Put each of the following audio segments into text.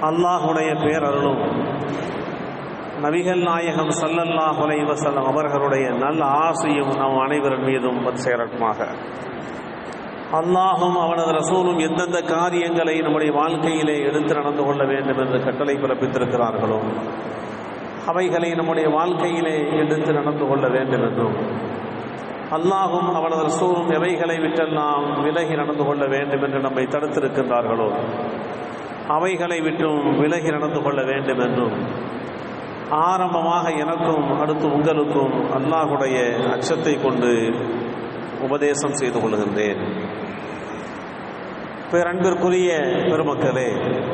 அல்லாஹுடைய பேரருளும் நபிகள் நாயகம் ஸல்லல்லாஹு அலைஹி வஸல்லம் அவர்களுடைய நல்ல ஆசையும் நம் அனைவரின் மீதும் வந்து சேரட்டுமாக அல்லாஹும் அவனது ரசூலும் எந்தெந்த காரியங்களை நம்முடைய வாழ்க்கையிலே எடுத்து நடந்து கொள்ள வேண்டும் என்று கட்டளை பிறப்பித்திருக்கிறார்களோ அவைகளை நம்முடைய வாழ்க்கையிலே எடுத்து நடந்து கொள்ள வேண்டும் என்றும் அல்லாஹும் அவனது ரசூலும் எவைகளை விட்டெல்லாம் விலகி நடந்து கொள்ள வேண்டும் என்று நம்மை தடுத்திருக்கின்றார்களோ அவைகளை விட்டும் விலகி நடந்து கொள்ள வேண்டும் என்றும் ஆரம்பமாக எனக்கும் அடுத்து உங்களுக்கும் அல்லாஹுடைய அச்சத்தை கொண்டு உபதேசம் செய்து கொள்கின்றேன் பேரன்பிற்குரிய பெருமக்களே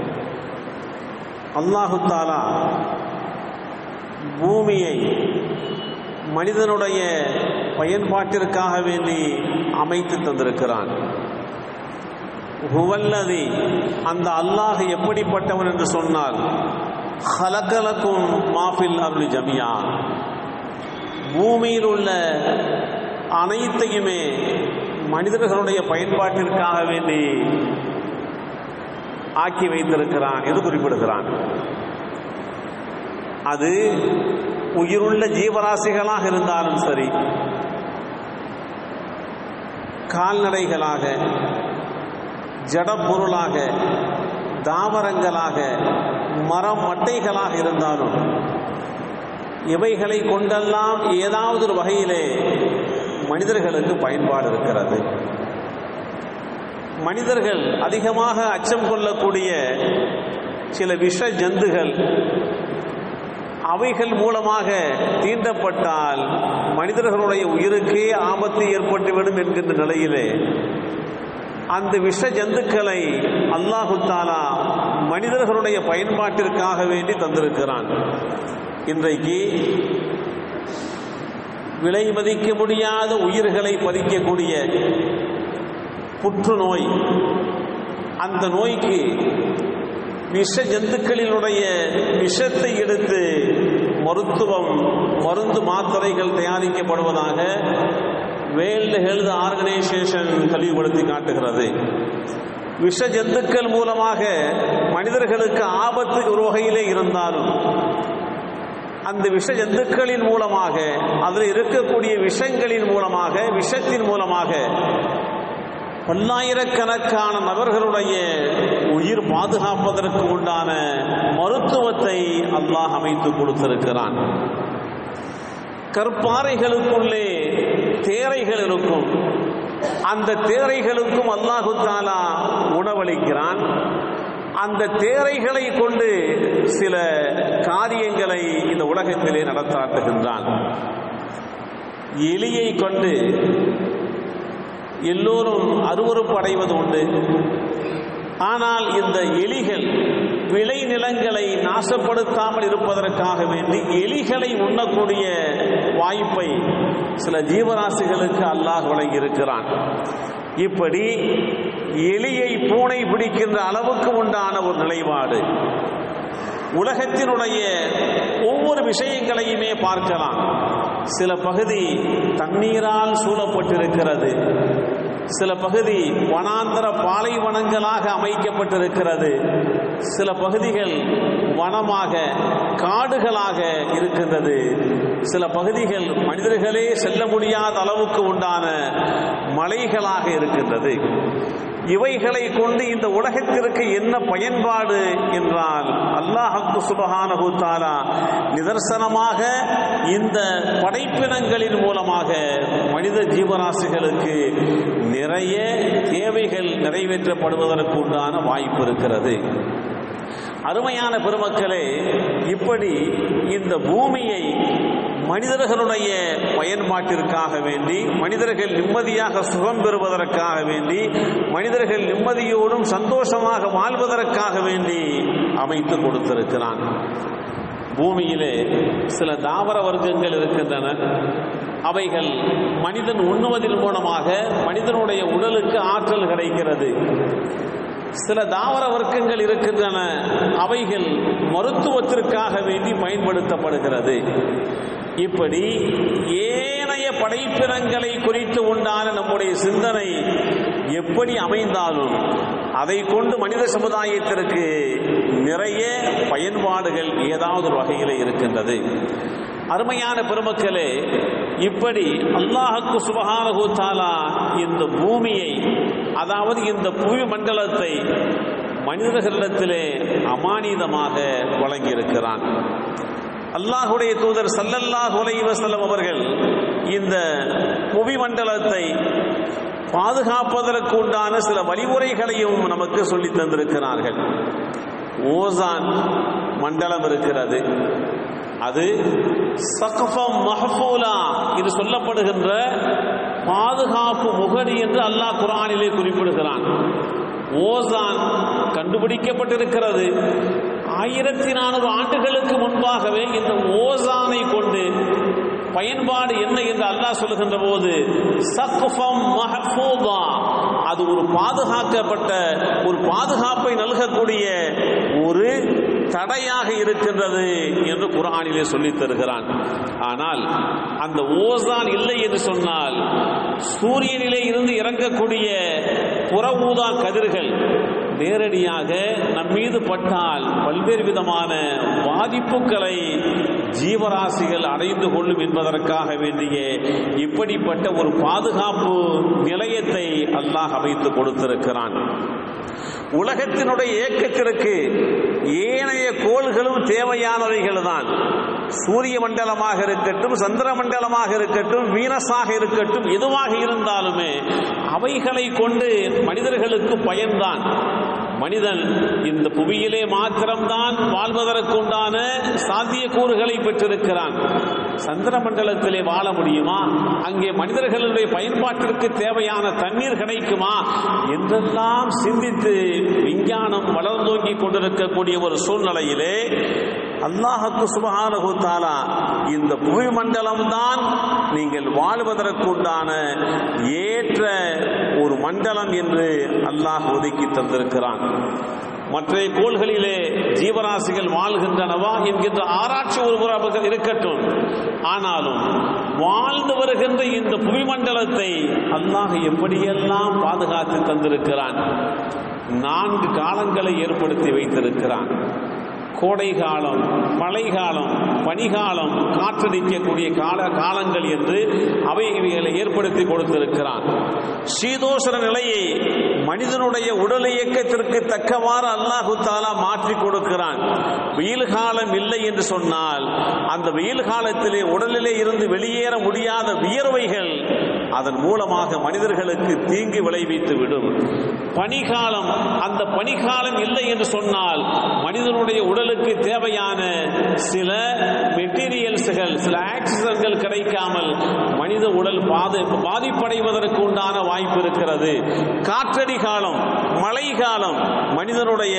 அல்லாஹு தாலா பூமியை மனிதனுடைய பயன்பாட்டிற்காக வேண்டி அமைத்து தந்திருக்கிறான் ஹுவல்லதி அந்த அல்லாஹ் எப்படிப்பட்டவன் என்று சொன்னால் ஹலக்கலக்கும் மாஃபில் அருள் ஜமியா பூமியில் உள்ள அனைத்தையுமே மனிதர்களுடைய பயன்பாட்டிற்காக வேண்டி ஆக்கி வைத்திருக்கிறான் என்று குறிப்பிடுகிறான் அது உயிருள்ள ஜீவராசிகளாக இருந்தாலும் சரி கால்நடைகளாக ஜடப்பொருளாக தாவரங்களாக மரம் மட்டைகளாக இருந்தாலும் இவைகளை கொண்டெல்லாம் ஏதாவது ஒரு வகையிலே மனிதர்களுக்கு பயன்பாடு இருக்கிறது மனிதர்கள் அதிகமாக அச்சம் கொள்ளக்கூடிய சில விஷ ஜந்துகள் அவைகள் மூலமாக தீண்டப்பட்டால் மனிதர்களுடைய உயிருக்கே ஆபத்து ஏற்பட்டுவிடும் என்கின்ற நிலையிலே அந்த விஷ ஜந்துக்களை அல்லாஹு தாலா மனிதர்களுடைய பயன்பாட்டிற்காக வேண்டி தந்திருக்கிறான் இன்றைக்கு விலை மதிக்க முடியாத உயிர்களை பறிக்கக்கூடிய புற்றுநோய் அந்த நோய்க்கு விஷ ஜந்துக்களினுடைய விஷத்தை எடுத்து மருத்துவம் மருந்து மாத்திரைகள் தயாரிக்கப்படுவதாக வேர்ல்டு ஹெல்த் ஆர்கனைசேஷன் தெளிவுபடுத்தி காட்டுகிறது விஷ ஜந்துக்கள் மூலமாக மனிதர்களுக்கு ஆபத்து ஒரு வகையிலே இருந்தாலும் அந்த விஷ ஜந்துக்களின் மூலமாக அதில் இருக்கக்கூடிய விஷங்களின் மூலமாக விஷத்தின் மூலமாக பல்லாயிரக்கணக்கான நபர்களுடைய உயிர் பாதுகாப்பதற்கு உண்டான மருத்துவத்தை அல்லாஹ் அமைத்து கொடுத்திருக்கிறான் கற்பாறைகளுக்குள்ளே தேரைகள் இருக்கும் அந்த தேரைகளுக்கும் அல்லாஹு தாலா உணவளிக்கிறான் அந்த தேரைகளை கொண்டு சில காரியங்களை இந்த உலகத்திலே நடத்தாட்டுகின்றான் எலியை கொண்டு எல்லோரும் அருவறுப்பு அடைவது உண்டு ஆனால் இந்த எலிகள் விளை நிலங்களை நாசப்படுத்தாமல் இருப்பதற்காக வேண்டி எலிகளை உண்ணக்கூடிய வாய்ப்பை சில ஜீவராசிகளுக்கு அல்லாஹ் வழங்கியிருக்கிறான் இப்படி எலியை பூனை பிடிக்கின்ற அளவுக்கு உண்டான ஒரு நிலைப்பாடு உலகத்தினுடைய ஒவ்வொரு விஷயங்களையுமே பார்க்கலாம் சில பகுதி தண்ணீரால் சூழப்பட்டிருக்கிறது சில பகுதி வனாந்தர பாலைவனங்களாக அமைக்கப்பட்டிருக்கிறது சில பகுதிகள் வனமாக காடுகளாக இருக்கின்றது சில பகுதிகள் மனிதர்களே செல்ல முடியாத அளவுக்கு உண்டான மலைகளாக இருக்கின்றது இவைகளை கொண்டு இந்த உலகத்திற்கு என்ன பயன்பாடு என்றால் அல்லாஹு சுபஹானஹு தாலா நிதர்சனமாக இந்த படைப்பினங்களின் மூலமாக மனித ஜீவராசிகளுக்கு நிறைய தேவைகள் நிறைவேற்றப்படுவதற்கு உண்டான வாய்ப்பு இருக்கிறது அருமையான பெருமக்களே இப்படி இந்த பூமியை மனிதர்களுடைய பயன்பாட்டிற்காக வேண்டி மனிதர்கள் நிம்மதியாக சுகம் பெறுவதற்காக வேண்டி மனிதர்கள் நிம்மதியோடும் சந்தோஷமாக வாழ்வதற்காக வேண்டி அமைத்து கொடுத்திருக்கிறான் பூமியிலே சில தாவர வர்க்கங்கள் இருக்கின்றன அவைகள் மனிதன் உண்ணுவதன் மூலமாக மனிதனுடைய உடலுக்கு ஆற்றல் கிடைக்கிறது சில தாவர வர்க்கங்கள் இருக்கின்றன அவைகள் மருத்துவத்திற்காக வேண்டி பயன்படுத்தப்படுகிறது இப்படி ஏனைய படைப்பினங்களை குறித்து உண்டான நம்முடைய சிந்தனை எப்படி அமைந்தாலும் அதை கொண்டு மனித சமுதாயத்திற்கு நிறைய பயன்பாடுகள் ஏதாவது ஒரு வகையில் இருக்கின்றது அருமையான பெருமக்களே இப்படி அல்லாஹுக்கு சுபஹானஹு தாலா இந்த பூமியை அதாவது இந்த புவி மண்டலத்தை மனிதர்களிடத்திலே அமானிதமாக வழங்கியிருக்கிறான் அல்லாஹுடைய தூதர் சல்லல்லாஹு அலைஹி வஸல்லம் அவர்கள் இந்த புவி மண்டலத்தை பாதுகாப்பதற்கு உண்டான சில வழிமுறைகளையும் நமக்கு சொல்லித் தந்திருக்கிறார்கள் ஓசான் மண்டலம் இருக்கிறது அது சக்ஃபம் மஹ்ஃபூலா இது சொல்லப்படுகின்ற பாதுகாப்பு முகடி என்று அல்லாஹ் குர்ஆனிலே குறிப்பிடுகிறான் ஓசான் கண்டுபிடிக்கப்பட்டிருக்கிறது ஆயிரத்தி நானூறு ஆண்டுகளுக்கு முன்பாகவே இந்த ஓசானை கொண்டு பயன்பாடு என்ன என்று அல்லாஹ் சொல்லுகின்ற போது சக்ஃபம் மஹ்ஃபூதா அது ஒரு பாதுகாக்கப்பட்ட ஒரு பாதுகாப்பை நல்கக்கூடிய ஒரு தடையாக இருக்கின்றது என்று குரானிலே சொல்லித் தருகிறான் ஆனால் அந்த ஓசான் இல்லை என்று சொன்னால் சூரியனிலே இருந்து இறங்கக்கூடிய புற ஊதா கதிர்கள் நேரடியாக நம் மீது பட்டால் பல்வேறு விதமான பாதிப்புகளை ஜீவராசிகள் அடைந்து கொள்ளும் என்பதற்காக வேண்டிய இப்படிப்பட்ட ஒரு பாதுகாப்பு நிலையத்தை அல்லாஹ் அமைத்து கொடுத்திருக்கிறான் உலகத்தினுடைய இயக்கத்திற்கு ஏனைய கோள்களும் தேவையானவைகள் தான் சூரிய மண்டலமாக இருக்கட்டும் சந்திர மண்டலமாக இருக்கட்டும் வீனஸாக இருக்கட்டும் எதுவாக இருந்தாலுமே அவைகளை கொண்டு மனிதர்களுக்கு பயன்தான் மனிதன் இந்த புவியிலே மாத்திரம்தான் வாழ்வதற்குண்டான சாத்தியக்கூறுகளை பெற்றிருக்கிறான் சந்திர மண்டலத்திலே வாழ முடியுமா அங்கே மனிதர்களுடைய பயன்பாட்டிற்கு தேவையான தண்ணீர் கிடைக்குமா என்றெல்லாம் சிந்தித்து விஞ்ஞானம் வளர்ந்தோங்கி கொண்டிருக்கக்கூடிய ஒரு சூழ்நிலையிலே அல்லாஹுக்கு சுபஹானஹு தாலா இந்த புவி மண்டலம் தான் நீங்கள் வாழ்வதற்குண்டான ஏற்ற ஒரு மண்டலம் என்று அல்லாஹ் ஒதுக்கி தந்திருக்கிறான் மற்ற கோள்களிலே ஜீவராசிகள் வாழ்கின்றனவா என்கின்ற ஆராய்ச்சி ஒரு புறம் இருக்கட்டும் ஆனாலும் வாழ்ந்து வருகின்ற இந்த புவிமண்டலத்தை அல்லாஹ் எப்படியெல்லாம் பாதுகாத்து தந்திருக்கிறான் நான்கு காலங்களை ஏற்படுத்தி வைத்திருக்கிறான் கோடை காலம் மழை காலம் பனிகாலம் காற்றடிக்கக்கூடிய கால காலங்கள் என்று அவை இவைகளை ஏற்படுத்தி கொடுத்திருக்கிறான் சீதோஷர நிலையை மனிதனுடைய உடல் இயக்கத்திற்கு தக்கவாறு அல்லாஹு தாலா மாற்றி கொடுக்கிறான் வெயில் காலம் இல்லை என்று சொன்னால் அந்த வெயில் காலத்திலே உடலிலே இருந்து வெளியேற முடியாத வியர்வைகள் அதன் மூலமாக மனிதர்களுக்கு தீங்கு விளைவித்து விடும் பனிகாலம் அந்த பனிகாலம் இல்லை என்று சொன்னால் மனிதனுடைய உடலுக்கு தேவையான சில மெட்டீரியல்ஸ்கள் சில ஆக்சிஜன்கள் கிடைக்காமல் மனித உடல் பாது பாதிப்படைவதற்கு உண்டான வாய்ப்பு இருக்கிறது காற்றடி காலம் மழை காலம் மனிதனுடைய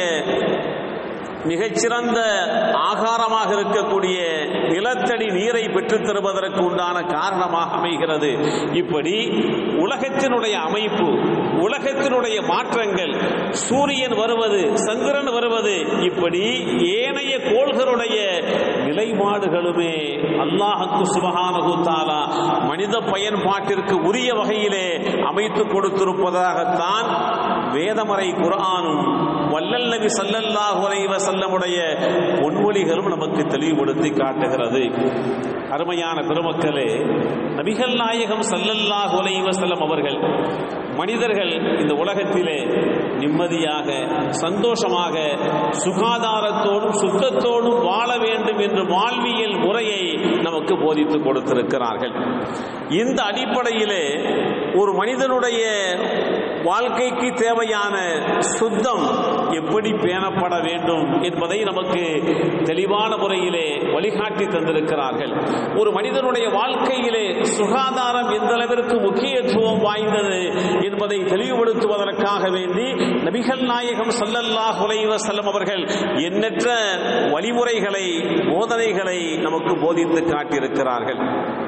மிகச்சிறந்த ஆகாரமாக இருக்கக்கூடிய நிலத்தடி நீரை பெற்றுத் தருவதற்கு உண்டான காரணமாக அமைகிறது இப்படி உலகத்தினுடைய அமைப்பு உலகத்தினுடைய மாற்றங்கள் சூரியன் வருவது சந்திரன் வருவது இப்படி ஏனைய கோள்களுடைய நிலைப்பாடுகளுமே அல்லாஹுக்கு சுபஹானஹு தஆலா மனித பயன்பாட்டிற்கு உரிய வகையிலே அமைத்து கொடுத்திருப்பதாகத்தான் வேதமறை குர்ஆனும் வல்லல் நபி ஸல்லல்லாஹு அலைஹி வஸல்லமுடைய பொன்மொழிகளும் நமக்கு தெளிவுபடுத்தி காட்டுகிறது அருமையான பெருமக்களே நபிகள் நாயகம் ஸல்லல்லாஹு அலைஹி வஸல்லம் அவர்கள் மனிதர்கள் இந்த உலகத்திலே நிம்மதியாக சந்தோஷமாக சுகாதாரத்தோடும் சுத்தத்தோடும் வாழ வேண்டும் என்று வாழ்வியல் முறையை நமக்கு போதித்து கொடுத்திருக்கிறார்கள் இந்த அடிப்படையிலே ஒரு மனிதனுடைய வாழ்க்கைக்கு தேவையான சுத்தம் எப்படி பேணப்பட வேண்டும் என்பதை நமக்கு தெளிவான முறையிலே வழிகாட்டி தந்திருக்கிறார்கள் ஒரு மனிதனுடைய வாழ்க்கையிலே சுகாதாரம் எந்த அளவிற்கு முக்கியத்துவம் வாய்ந்தது என்பதை தெளிவுபடுத்துவதற்காக வேண்டி நபிகள் நாயகம் ஸல்லல்லாஹு அலைஹி வஸல்லம் அவர்கள் எண்ணற்ற வழிமுறைகளை போதனைகளை நமக்கு போதித்து காட்டியிருக்கிறார்கள்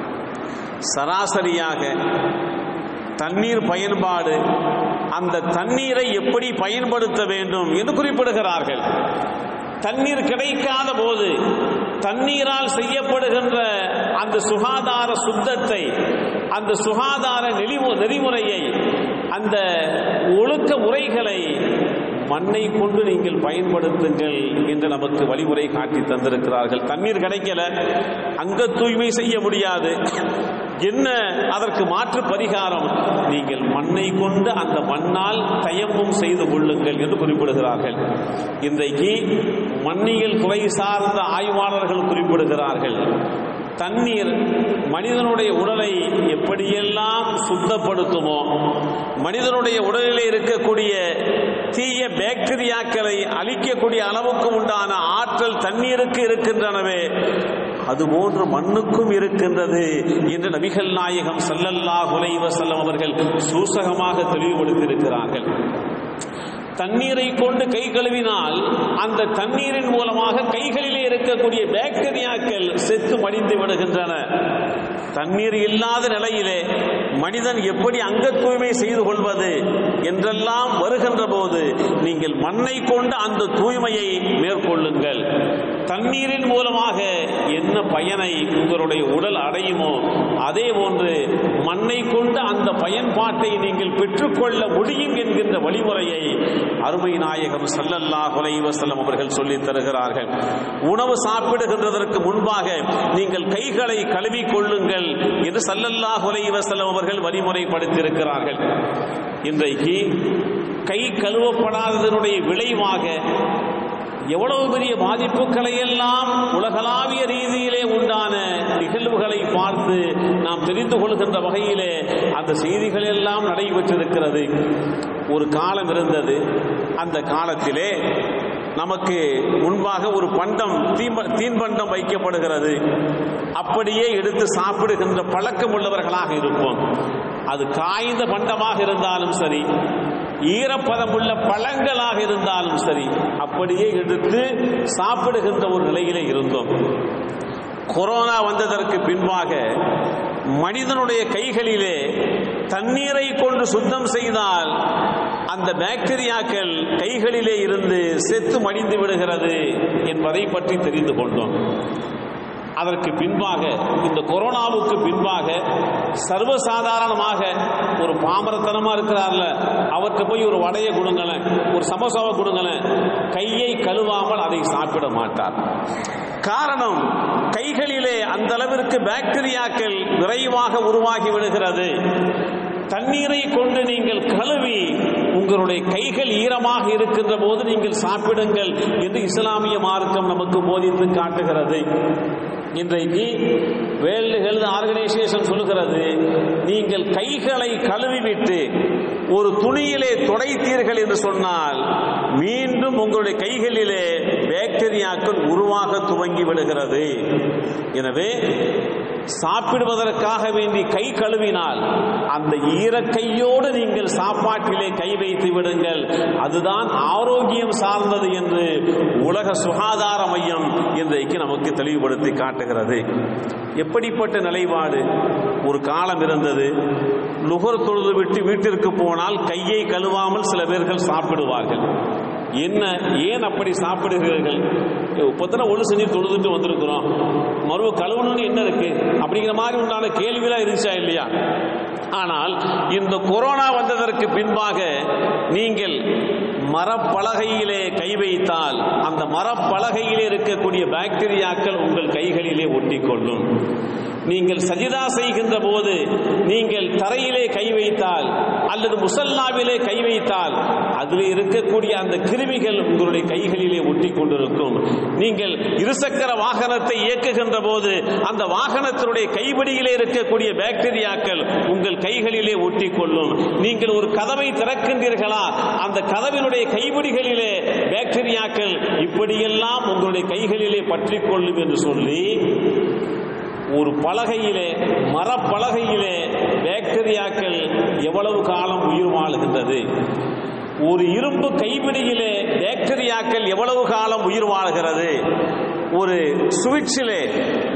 சராசரியாக தண்ணீர் பயன்பாடு அந்த தண்ணீரை எப்படி பயன்படுத்த வேண்டும் என்று குறிப்பிடுகிறார்கள் தண்ணீர் கிடைக்காத போது தண்ணீரால் செய்யப்படுகின்ற அந்த சுகாதார சுத்தத்தை அந்த சுகாதார நெறிமு நெறிமுறையை அந்த ஒழுக்க முறைகளை மண்ணை கொண்டு நீங்கள் பயன்படுத்துங்கள் என்று நமக்கு வழிமுறை காட்டி தந்திருக்கிறார்கள் தண்ணீர் கிடைக்கல அங்க தூய்மை செய்ய முடியாது என்ன அதற்கு மாற்று பரிகாரம் நீங்கள் மண்ணை கொண்டு அந்த மண்ணால் தயமும் செய்து கொள்ளுங்கள் என்று குறிப்பிடுகிறார்கள் இன்றைக்கு மண்ணியல் துறை சார்ந்த ஆய்வாளர்கள் குறிப்பிடுகிறார்கள் தண்ணீர் மனிதனுடைய உடலை எப்படியெல்லாம் சுத்தப்படுத்துமோ மனிதனுடைய உடலிலே இருக்கக்கூடிய தீய பாக்டீரியாக்களை அழிக்கக்கூடிய அளவுக்கு உண்டான ஆற்றல் தண்ணீருக்கு இருக்கின்றனவே அதுபோன்று மண்ணுக்கும் இருக்கின்றது என்று நபிகள் நாயகம் ஸல்லல்லாஹு அலைஹி வஸல்லம் அவர்கள் சூசகமாக தெளிவுபடுத்தியிருக்கிறார்கள் தண்ணீரை கொண்டு கை கழுவினால் அந்த தண்ணீரின் மூலமாக கைகளிலே இருக்கக்கூடிய பாக்டீரியாக்கள் செத்து மடிந்து விடுகின்றன தண்ணீர் இல்லாத நிலையிலே மனிதன் எப்படி அங்க தூய்மை செய்து கொள்வது என்றெல்லாம் வருகின்ற போது நீங்கள் மண்ணை கொண்டு அந்த தூய்மையை மேற்கொள்ளுங்கள் தண்ணீரின் மூலமாக என்ன பயனை உங்களுடைய உடல் அடையுமோ அதே போன்று மண்ணை கொண்டு அந்த பயன்பாட்டை நீங்கள் பெற்றுக்கொள்ள முடியும் என்கின்ற வழிமுறையை அருமை நாயகம் ஸல்லல்லாஹு அலைஹி வஸல்லம் அவர்கள் சொல்லித் தருகிறார்கள் உணவு சாப்பிடுகின்றதற்கு முன்பாக நீங்கள் கைகளை கழுவிக் கொள்ளுங்கள் என்று ஸல்லல்லாஹு அலைஹி வஸல்லம் அவர்கள் வழிமுறைப்படுத்தியிருக்கிறார்கள் இன்றைக்கு கை கழுவப்படாததனுடைய விளைவாக எவ்வளவு பெரிய பாதிப்புகளை எல்லாம் உலகளாவிய ரீதியிலே உண்டான நிகழ்வுகளை பார்த்து நாம் தெரிந்து கொள்கின்ற வகையிலே அந்த செய்திகள் எல்லாம் நடைபெற்றிருக்கிறது ஒரு காலம் இருந்தது அந்த காலத்திலே நமக்கு முன்பாக ஒரு பண்டம் தீம்ப தீன்பண்டம் வைக்கப்படுகிறது அப்படியே எடுத்து சாப்பிடுகின்ற பழக்கம் உள்ளவர்களாக இருப்போம் அது காய்ந்த பண்டமாக இருந்தாலும் சரி ஈரப்பதமுள்ள பழங்களாக இருந்தாலும் சரி அப்படியே எடுத்து சாப்பிடுகின்ற ஒரு நிலையிலே இருந்தோம் கொரோனா வந்ததற்கு பின்பாக மனிதனுடைய கைகளிலே தண்ணீரை கொண்டு சுத்தம் செய்தால் அந்த பாக்டீரியாக்கள் கைகளிலே இருந்து செத்து மடிந்து விடுகிறது என்பதை பற்றி தெரிந்து கொண்டோம் அதற்கு பின்பாக இந்த கொரோனாவுக்கு பின்பாக சர்வசாதாரணமாக ஒரு பாமரத்தனமா இருக்கிறார்ல அவருக்கு போய் ஒரு வடையை கொடுங்களேன் ஒரு சமோசாவை கொடுங்களேன் கையை கழுவாமல் அதை சாப்பிட மாட்டார் காரணம் கைகளிலே அந்த அளவிற்கு பாக்டீரியாக்கள் விரைவாக உருவாகி விடுகிறது தண்ணீரை கொண்டு நீங்கள் கழுவி உங்களுடைய கைகள் ஈரமாக இருக்கின்ற போது நீங்கள் சாப்பிடுங்கள் என்று இஸ்லாமிய மார்க்கம் நமக்கு போதித்து காட்டுகிறது இன்றைக்கு வேர்ல்டு ஹெல்த் ஆர்கனைசேஷன் சொல்லுகிறது நீங்கள் கைகளை கழுவிவிட்டு ஒரு துணியிலே துடைத்தீர்கள் என்று சொன்னால் மீண்டும் உங்களுடைய கைகளிலே பாக்டீரியாக்கள் உருவாக துவங்கி விடுகிறது எனவே சாப்பிடுவதற்காக வேண்டி கை கழுவினால் அந்த ஈரக்கையோடு நீங்கள் சாப்பாட்டிலே கை வைத்து விடுங்கள் அதுதான் ஆரோக்கியம் சார்ந்தது என்று உலக சுகாதார மையம் இன்றைக்கு நமக்கு தெளிவுபடுத்தி காட்டுகிறது எப்படிப்பட்ட நிலைப்பாடு ஒரு காலம் இருந்தது நுகர் தொழுது விட்டு வீட்டிற்கு போனால் கையை கழுவாமல் சில பேர்கள் சாப்பிடுவார்கள் என்ன ஏன் அப்படி சாப்பிடுகிறீர்கள் இப்போத்தானே ஒழு செஞ்சு தொழுதுட்டு வந்திருக்கிறோம் மறுவ கழுவணும்னு என்ன இருக்கு அப்படிங்கிற மாதிரி உண்டான கேள்விலாம் இருந்துச்சா இல்லையா ஆனால் இந்த கொரோனா வந்ததற்கு பின்பாக நீங்கள் மரப்பலகையிலே கை வைத்தால் அந்த மரப்பலகையிலே இருக்கக்கூடிய பாக்டீரியாக்கள் உங்கள் கைகளிலே ஒட்டிக்கொள்ளும் நீங்கள் சஜிதா செய்கின்ற போது நீங்கள் தரையிலே கை வைத்தால் அல்லது முசல்லாவிலே கை வைத்தால் அதில் இருக்கக்கூடிய அந்த கிருமிகள் உங்களுடைய கைகளிலே ஒட்டி கொண்டிருக்கும் நீங்கள் இருசக்கர வாகனத்தை இயக்குகின்ற போது அந்த வாகனத்தினுடைய கைபிடியிலே இருக்கக்கூடிய பாக்டீரியாக்கள் உங்கள் கைகளிலே ஒட்டி கொள்ளும் நீங்கள் ஒரு கதவை திறக்கின்றீர்களா அந்த கதவினுடைய கைபிடிகளிலே பாக்டீரியாக்கள் இப்படியெல்லாம் உங்களுடைய கைகளிலே பற்றி கொள்ளும் என்று சொல்லி ஒரு பலகையிலே மரப்பலகையிலே பாக்டீரியாக்கள் எவ்வளவு காலம் உயிர் வாழுகின்றது ஒரு இரும்பு கைப்பிடியிலே பாக்டீரியாக்கள் எவ்வளவு காலம் உயிர் வாழ்கிறது ஒரு சுவிட்சிலே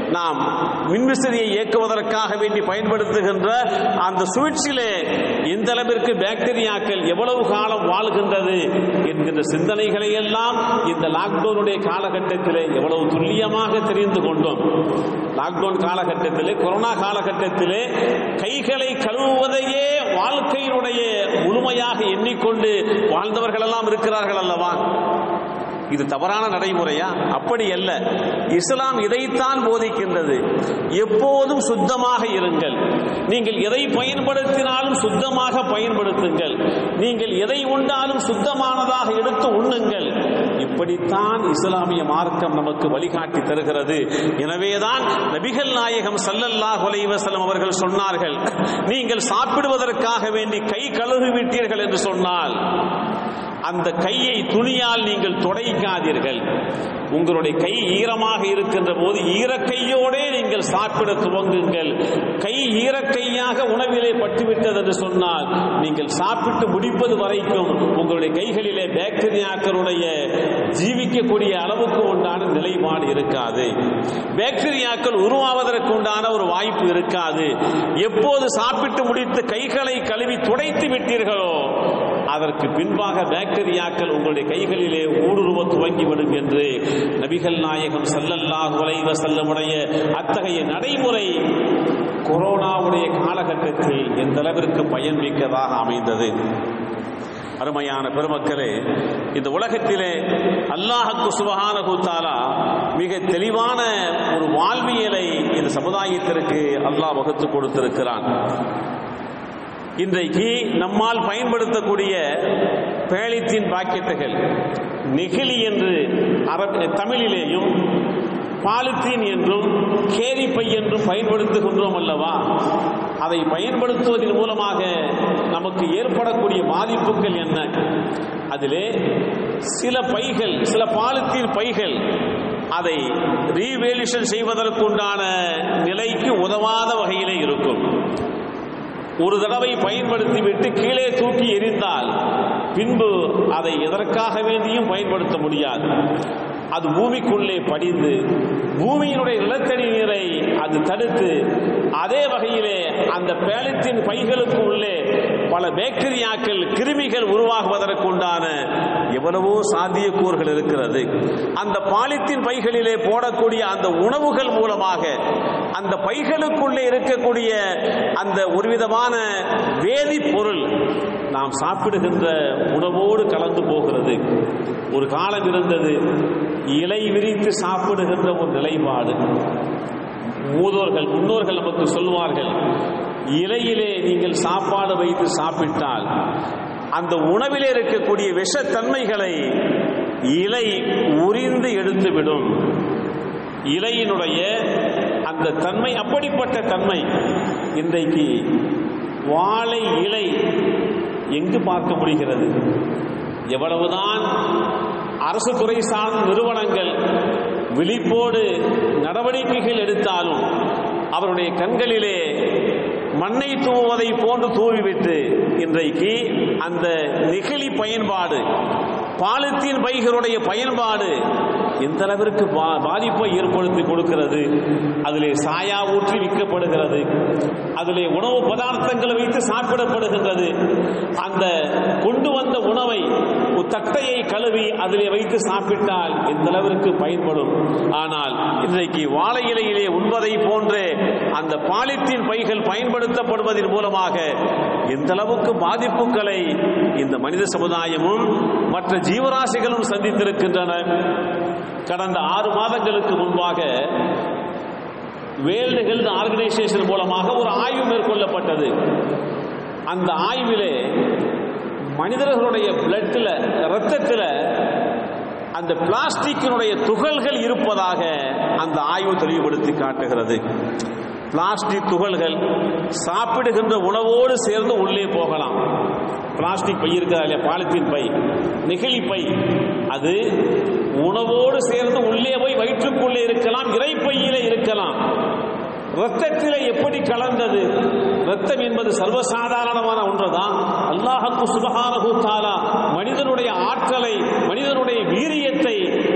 நாம் மின்விசிறியை இயக்குவதற்காக வேண்டி பயன்படுத்துகின்ற அந்த சுவிட்சிலே எந்த அளவிற்கு பாக்டீரியாக்கள் எவ்வளவு காலம் வாழ்கின்றது என்கின்ற சிந்தனைகளை எல்லாம் இந்த லாக்டவுனுடைய காலகட்டத்திலே எவ்வளவு துல்லியமாக தெரிந்து கொண்டோம் லாக்டவுன் காலகட்டத்திலே கொரோனா காலகட்டத்திலே கைகளை கழுவுவதையே வாழ்க்கையினுடைய முழுமையாக எண்ணிக்கொண்டு வாழ்ந்தவர்கள் எல்லாம் இருக்கிறார்கள் அல்லவா இது தவறான நடைமுறையா அப்படி அல்ல இஸ்லாம் இதைத்தான் போதிக்கின்றது எப்போதும் சுத்தமாக இருங்கள் நீங்கள் எதை பயன்படுத்தினாலும் சுத்தமாக பயன்படுத்துங்கள் நீங்கள் எதை உண்டாலும் சுத்தமானதாக எடுத்து உண்ணுங்கள் இப்படித்தான் இஸ்லாமிய மார்க்கம் நமக்கு வழிகாட்டி தருகிறது எனவேதான் நபிகள் நாயகம் சல்லல்லாஹு அலைஹி வஸல்லம் அவர்கள் சொன்னார்கள் நீங்கள் சாப்பிடுவதற்காக வேண்டி கை கழுவி விட்டீர்கள் என்று சொன்னால் அந்த கையை துணியால் நீங்கள் துடைக்காதீர்கள் உங்களுடைய கை ஈரமாக இருக்கின்ற போது ஈரக்கையோடே நீங்கள் சாப்பிட துவங்குங்கள் கை ஈரக்கையாக உணவிலே பட்டுவிட்டது என்று சொன்னால் நீங்கள் சாப்பிட்டு முடிப்பது வரைக்கும் உங்களுடைய கைகளிலே பாக்டீரியாக்களுடைய ஜீவிக்கக்கூடிய அளவுக்கு உண்டான நிலைப்பாடு இருக்காது பாக்டீரியாக்கள் உருவாவதற்கு உண்டான ஒரு வாய்ப்பு இருக்காது எப்போது சாப்பிட்டு முடித்து கைகளை கழுவி துடைத்து விட்டீர்களோ அதற்கு பின்பாக பாக்டீரியாக்கள் உங்களுடைய கைகளிலே ஊடுருவ துவங்கிவிடும் என்று நபிகள் நாயகம் ஸல்லல்லாஹு அலைஹி வஸல்லமுடைய அத்தகைய நடைமுறை கொரோனாவுடைய காலகட்டத்தில் எந்த அளவிற்கு பயன் மிக்கதாக அமைந்தது அருமையான பெருமக்களே இந்த உலகத்திலே அல்லாஹுக்கு சுபஹானஹு தஆலா மிக தெளிவான ஒரு வாழ்வியலை இந்த சமுதாயத்திற்கு அல்லாஹ் வகுத்து கொடுத்திருக்கிறான் இன்றைக்கு நம்மால் பயன்படுத்தக்கூடிய பேலித்தீன் பாக்கெட்டுகள் நெகிழி என்று அரபி தமிழிலேயும் பாலித்தீன் என்றும் கேரிப்பை என்றும் பயன்படுத்துகின்றோம் அல்லவா அதை பயன்படுத்துவதன் மூலமாக நமக்கு ஏற்படக்கூடிய பாதிப்புகள் என்ன அதிலே சில பைகள் சில பாலித்தீன் பைகள் அதை ரீவேலியூஷன் செய்வதற்குண்டான நிலைக்கு உதவாத வகையிலே இருக்கும் ஒரு தடவை பயன்படுத்திவிட்டு கீழே தூக்கி எறிந்தால் பின்பு அதை எதற்காக வேண்டியும் பயன்படுத்த முடியாது அது பூமிக்குள்ளே படிந்து பூமியினுடைய நிலத்தடி நீரை அது தடுத்து அதே வகையிலே அந்த பேலத்தின் பைகளுக்கு உள்ளே பல பாக்டீரியாக்கள் கிருமிகள் உருவாகுவதற்கு உண்டான எவ்வளவோ சாத்தியக்கூறுகள் இருக்கிறது அந்த பாலித்தீன் பைகளிலே போடக்கூடிய அந்த உணவுகள் மூலமாக அந்த பைகளுக்குள்ளே இருக்கக்கூடிய அந்த ஒருவிதமான வேதிப்பொருள் நாம் சாப்பிடுகின்ற உணவோடு கலந்து போகிறது ஒரு காலம் இருந்தது இலை விரித்து சாப்பிடுகின்ற ஒரு நிலைப்பாடு மூதோர்கள் முன்னோர்கள் நமக்கு சொல்வார்கள் இலையிலே நீங்கள் சாப்பாடு வைத்து சாப்பிட்டால் அந்த உணவிலே இருக்கக்கூடிய விஷத்தன்மைகளை இலை உறிந்து எடுத்துவிடும் இலையினுடைய அந்த தன்மை அப்படிப்பட்ட தன்மை இன்றைக்கு வாழை இலை எங்கு பார்க்க முடிகிறது எவ்வளவுதான் அரசு துறை சார்ந்த நிறுவனங்கள் விழிப்போடு நடவடிக்கைகள் எடுத்தாலும் அவருடைய கண்களிலே மண்ணை தூவுவதை போன்று தூவிவிட்டு இன்றைக்கு அந்த நெகிழி பயன்பாடு பாலித்தீன் பைகளுடைய பயன்பாடு எந்த அளவிற்கு பா- பாதிப்பை ஏற்படுத்தி கொடுக்கிறது அதிலே சாயா ஊற்றி விற்கப்படுகிறது அதிலே உணவு பதார்த்தங்களை வைத்து சாப்பிடப்படுகின்றது அந்த கொண்டு வந்த உணவை ஒரு தட்டையை கழுவி அதிலே வைத்து சாப்பிட்டால் எந்த அளவிற்கு பயன்படும் ஆனால் இன்றைக்கு வாழை இலையிலே உண்பதை போன்றே அந்த பாலித்தீன் பைகள் பயன்படுத்தப்படுவதன் மூலமாக எந்த அளவுக்கு பாதிப்புகளை இந்த மனித சமுதாயமும் மற்ற ஜீவராசிகளும் சந்தித்திருக்கின்றன கடந்த ஆறு மாதங்களுக்கு முன்பாக வேர்ல்டு ஹெல்த் ஆர்கனைசேஷன் மூலமாக ஒரு ஆய்வு மேற்கொள்ளப்பட்டது அந்த ஆய்விலே மனிதர்களுடைய பிளட்டில் ரத்தத்தில் அந்த பிளாஸ்டிக்கினுடைய துகள்கள் இருப்பதாக அந்த ஆய்வு தெளிவுபடுத்தி காட்டுகிறது பிளாஸ்டிக் துகள்கள் சாப்பிடுகின்ற உணவோடு சேர்ந்து உள்ளே போகலாம் பிளாஸ்டிக் பை இருக்கிறதா இல்லையா பாலித்தீன் பை நெகிழி பை அது உணவோடு சேர்ந்து உள்ளே போய் வயிற்றுக்குள்ளே இருக்கலாம் இறைப்பையிலே இருக்கலாம் ரத்தத்திலே எப்படி கலந்தது ரத்தம் என்பது சர்வசாதாரணமான ஒன்றுதான் அல்லாஹுக்கு சுபஹானஹு தஆலா மனிதனுடைய ஆற்றலை மனிதனுடைய வீரியத்தை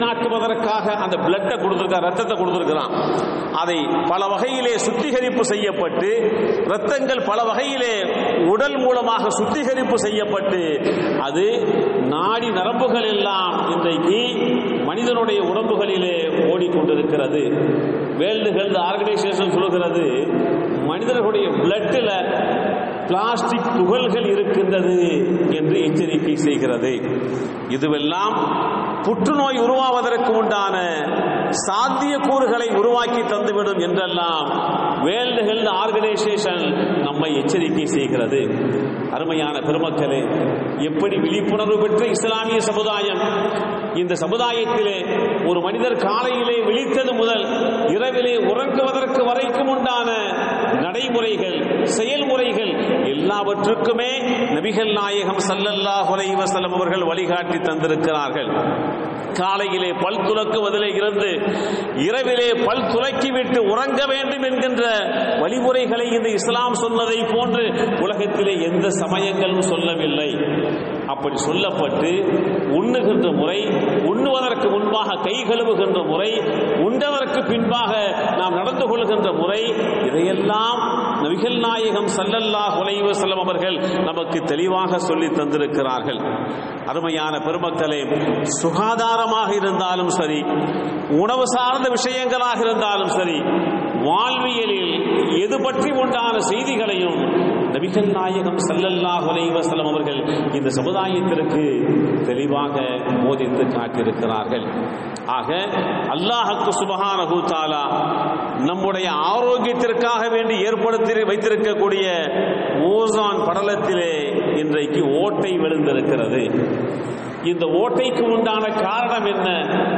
நிலைநாட்டுவதற்காக அந்த பிளட்டை கொடுத்துருக்கான் ரத்தத்தை கொடுத்துருக்கிறான் அதை பல வகையிலே சுத்திகரிப்பு செய்யப்பட்டு ரத்தங்கள் பல வகையிலே உடல் மூலமாக சுத்திகரிப்பு செய்யப்பட்டு அது நாடி நரம்புகள் எல்லாம் இன்றைக்கு மனிதனுடைய உடம்புகளிலே ஓடிக்கொண்டிருக்கிறது வேர்ல்டு ஹெல்த் ஆர்கனைசேஷன் சொல்கிறது மனிதர்களுடைய பிளட்டில் பிளாஸ்டிக் துகள்கள் இருக்கின்றது என்று எச்சரிக்கை செய்கிறது இதுவெல்லாம் புற்றுநோய் உருவாவதற்கு உண்டான சாத்தியக்கூறுகளை உருவாக்கி தந்துவிடும் என்றெல்லாம் வேர்ல்டு ஹெல்த் ஆர்கனைசேஷன் நம்மை எச்சரிக்கை செய்கிறது அருமையான பெருமக்களே எப்படி விழிப்புணர்வு பெற்ற இஸ்லாமிய சமுதாயம் இந்த சமுதாயத்திலே ஒரு மனிதர் காலையிலே விழித்தது முதல் இரவிலே உறங்குவதற்கு வரைக்கும் உண்டான நடைமுறைகள் செயல்முறைகள் எல்லாவற்றுக்குமே நபிகள் நாயகம் சல்லல்லாஹு அலைஹி வஸல்லம் அவர்கள் வழிகாட்டி தந்திருக்கிறார்கள் காலையிலே பல் துலக்குவதிலே இருந்து இரவிலே பல் துலக்கிவிட்டு உறங்க வேண்டும் என்கின்ற வழிமுறைகளை இந்த இஸ்லாம் சொன்னதை போன்று உலகத்திலே எந்த சமயங்களும் சொல்லவில்லை அப்படி சொல்லப்பட்டு உண்ணுகின்ற முறை உண்ணுவதற்கு முன்பாக கை கழுவுகின்ற முறை உண்டதற்கு பின்பாக நாம் நடந்து கொள்கின்ற முறை இதையெல்லாம் நபிகள் நாயகம் சல்லல்லாஹு அலைஹி வஸல்லம் அவர்கள் நமக்கு தெளிவாக சொல்லி தந்திருக்கிறார்கள் அருமையான பெருமக்களே சுகாதாரமாக இருந்தாலும் சரி உணவு சார்ந்த விஷயங்களாக இருந்தாலும் சரி வாழ்வியலில் எது பற்றி உண்டான செய்திகளையும் நபிகள் நாயகம் சல்லல்லாஹு அலைஹி வஸல்லம் அவர்கள் இந்த சமுதாயத்திற்கு தெளிவாக போதித்து காட்டியிருக்கிறார்கள் ஆக அல்லாஹ்க்கு சுபஹானஹு தஆலா நம்முடைய ஆரோக்கியத்திற்காக வேண்டி ஏற்படுத்தி வைத்திருக்கக்கூடிய ஓசான் படலத்திலே இன்றைக்கு ஓட்டை விழுந்திருக்கிறது இந்த ஓட்டைக்கு உண்டான காரணம் என்ன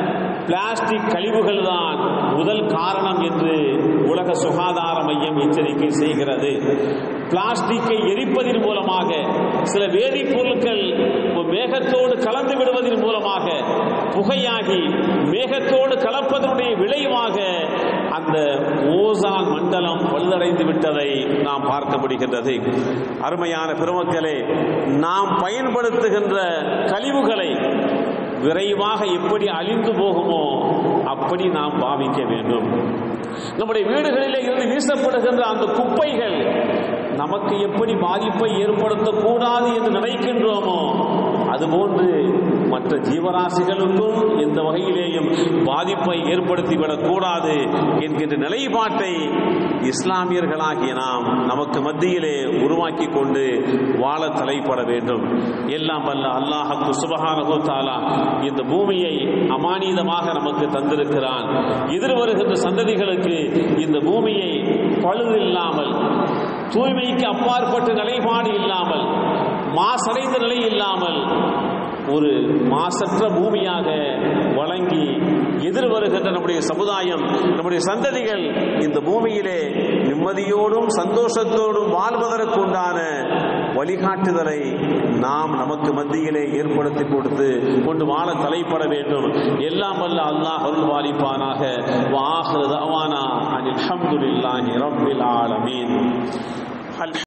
பிளாஸ்டிக் கழிவுகள் தான் முதல் காரணம் என்று உலக சுகாதார மையம் எச்சரிக்கை செய்கிறது பிளாஸ்டிக்கை எரிப்பதன் மூலமாக சில வேதிப்பொருட்கள் மேகத்தோடு கலந்து விடுவதன் மூலமாக புகையாகி மேகத்தோடு கலப்பதனுடைய விளைவாக அந்த ஓசான் மண்டலம் பழுதடைந்து விட்டதை நாம் பார்க்க முடிகின்றது அருமையான பெருமக்களே நாம் பயன்படுத்துகின்ற கழிவுகளை விரைவாக எப்படி அழிந்து போகுமோ அப்படி நாம் பாவிக்க வேண்டும் நம்முடைய வீடுகளிலே இருந்து வீசப்படுகின்ற அந்த குப்பைகள் நமக்கு எப்படி பாதிப்பை ஏற்படுத்தக்கூடாது என்று நினைக்கின்றோமோ அதுபோன்று மற்ற ஜீவராசிகளுக்கும் எந்த வகையிலேயும் பாதிப்பை ஏற்படுத்திவிடக் கூடாது என்கின்ற நிலைப்பாட்டை இஸ்லாமியர்களாகிய நாம் நமக்கு மத்தியிலே உருவாக்கி கொண்டு வாழ தலைப்பட வேண்டும் எல்லாம் வல்ல அல்லாஹு சுபஹானஹு தஆலா இந்த பூமியை அமானீதமாக நமக்கு தந்திருக்கிறான் எதிர் வருகின்ற சந்ததிகளுக்கு இந்த பூமியை பழுதில்லாமல் தூய்மைக்கு அப்பாற்பட்ட நிலைப்பாடு இல்லாமல் மாசடைந்த நிலை இல்லாமல் ஒரு மாசற்ற பூமியாக வழங்கி எதிர் வருகின்ற நம்முடைய சமுதாயம் நம்முடைய சந்ததிகள் இந்த பூமியிலே நிம்மதியோடும் சந்தோஷத்தோடும் வாழ்வதற்கு உண்டான வழிகாட்டுதலை நாம் நமக்கு மத்தியிலே ஏற்படுத்தி கொடுத்து கொண்டு வாழ தலைப்பட வேண்டும் எல்லாம் வல்ல அல்லாஹ் அருள் வாலிப்பானாக வாஹிரு தஅவானா அனில் ஹம்துலில்லாஹி ரப்பில் ஆலமீன்